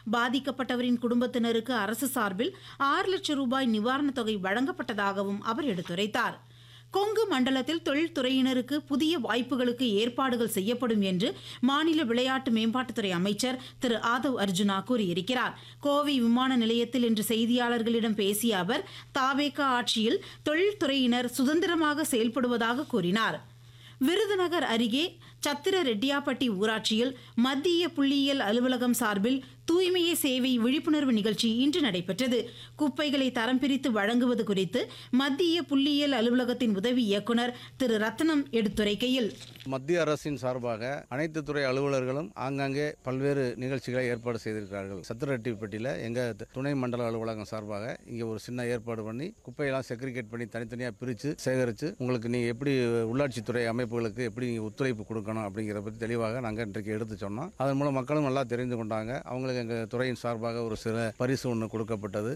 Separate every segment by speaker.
Speaker 1: பாதிக்கப்பட்டவரின் குடும்பத்தினருக்கு அரசு சார்பில் ஆறு லட்சம் ரூபாய் நிவாரணத் தொகை வழங்கப்பட்டதாகவும் அவர் எடுத்துரைத்தார் கொங்கு மண்டலத்தில் தொழில்துறையினருக்கு புதிய வாய்ப்புகளுக்கு ஏற்பாடுகள் செய்யப்படும் என்று மாநில விளையாட்டு மேம்பாட்டுத்துறை அமைச்சர் திரு ஆதவ் அர்ஜுனா கூறியிருக்கிறார் கோவை விமான நிலையத்தில் இன்று செய்தியாளர்களிடம் பேசிய அவர் தாவேகா ஆட்சியில் தொழில்துறையினர் சுதந்திரமாக செயல்படுவதாக கூறினார் விருதுநகர் அருகே சத்திர ரெட்டியாப்பட்டி ஊராட்சியில் மத்திய புள்ளியியல் அலுவலகம் சார்பில் தூய்மையே சேவை விழிப்புணர்வு நிகழ்ச்சி இன்று நடைபெற்றது குப்பைகளை தரம் பிரித்து வழங்குவது குறித்து மத்திய புள்ளியியல் அலுவலகத்தின் உதவி இயக்குனர் திரு ரத்னம் எடுத்துரைக்கையில்
Speaker 2: மத்திய அரசின் சார்பாக அனைத்து துறை அலுவலர்களும் ஆங்காங்கே பல்வேறு நிகழ்ச்சிகளை ஏற்பாடு செய்திருக்கிறார்கள் சத்திரரெட்டிப்பட்டியில் எங்கள் துணை மண்டல அலுவலகம் சார்பாக இங்கே ஒரு சின்ன ஏற்பாடு பண்ணி குப்பையெல்லாம் செக்ரிகேட் பண்ணி தனித்தனியாக பிரித்து சேகரித்து உங்களுக்கு நீங்கள் எப்படி உள்ளாட்சித்துறை அமைப்புகளுக்கு எப்படி நீங்கள் ஒத்துழைப்பு கொடுக்கணும் அப்படிங்கிறத பற்றி தெளிவாக நாங்கள் இன்றைக்கு எடுத்து சொன்னோம் அதன் மூலம் மக்களும் நல்லா தெரிந்து கொண்டாங்க அவங்களுக்கு எங்கள் துறையின் சார்பாக ஒரு சில பரிசு ஒன்று கொடுக்கப்பட்டது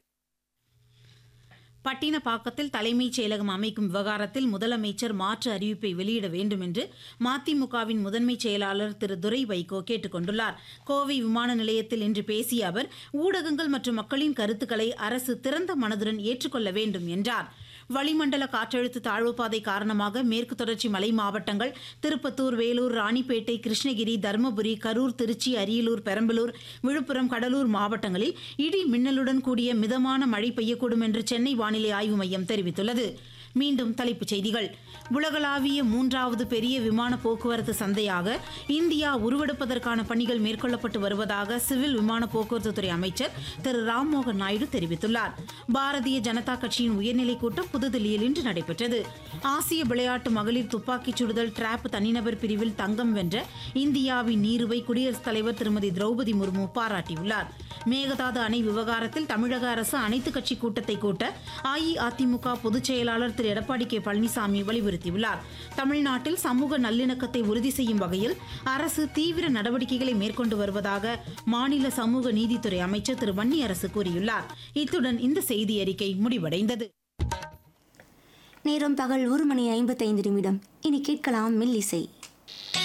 Speaker 1: பட்டினப்பாக்கத்தில் தலைமைச் செயலகம் அமைக்கும் விவகாரத்தில் முதலமைச்சர் மாற்று அறிவிப்பை வெளியிட வேண்டும் என்று மதிமுகவின் முதன்மைச் செயலாளர் திரு துரை வைகோ கேட்டுக் கொண்டுள்ளார் கோவை விமான நிலையத்தில் இன்று பேசிய அவர் ஊடகங்கள் மற்றும் மக்களின் கருத்துக்களை அரசு திறந்த மனதுடன் ஏற்றுக்கொள்ள வேண்டும் என்றார் வளிமண்டல காற்றழுத்த தாழ்வுப்பாதை காரணமாக மேற்கு தொடர்ச்சி மலை மாவட்டங்கள் திருப்பத்தூர் வேலூர் ராணிப்பேட்டை கிருஷ்ணகிரி தருமபுரி கரூர் திருச்சி அரியலூர் பெரம்பலூர் விழுப்புரம் கடலூர் மாவட்டங்களில் இடி மின்னலுடன் கூடிய மிதமான மழை பெய்யக்கூடும் என்று சென்னை வானிலை ஆய்வு மையம் தெரிவித்துள்ளது மீண்டும் தலைப்புச் செய்திகள் உலகளாவிய மூன்றாவது பெரிய விமான போக்குவரத்து சந்தையாக இந்தியா உருவெடுப்பதற்கான பணிகள் மேற்கொள்ளப்பட்டு வருவதாக சிவில் விமான போக்குவரத்து துறை அமைச்சர் திரு ராம்மோகன் நாயுடு தெரிவித்துள்ளார் பாரதிய ஜனதா கட்சியின் உயர்நிலைக் கூட்டம் புதுதில்லியில் இன்று நடைபெற்றது ஆசிய விளையாட்டு மகளிர் துப்பாக்கிச் சுடுதல் டிராப் தனிநபர் பிரிவில் தங்கம் வென்ற இந்தியாவின் நீருவை குடியரசுத் தலைவர் திருமதி திரௌபதி முர்மு பாராட்டியுள்ளார் மேகதாது அணை விவகாரத்தில் தமிழக அரசு அனைத்துக் கட்சி கூட்டத்தை கூட்ட அஇஅதிமுக பொதுச் செயலாளர் திரு எடப்பாடி கே பழனிசாமி வலியுறுத்தியுள்ளார் தமிழ்நாட்டில் சமூக நல்லிணக்கத்தை உறுதி செய்யும் வகையில் அரசு தீவிர நடவடிக்கைகளை மேற்கொண்டு வருவதாக மாநில சமூக நீதித்துறை அமைச்சர் திரு வன்னியரசு கூறியுள்ளார் இத்துடன் இந்த செய்தி அறிக்கை முடிவடைந்தது
Speaker 3: நேரம் பகல் ஒரு மணி ஐம்பத்தைந்து நிமிடம் இனி கேட்கலாம் மில்லிசை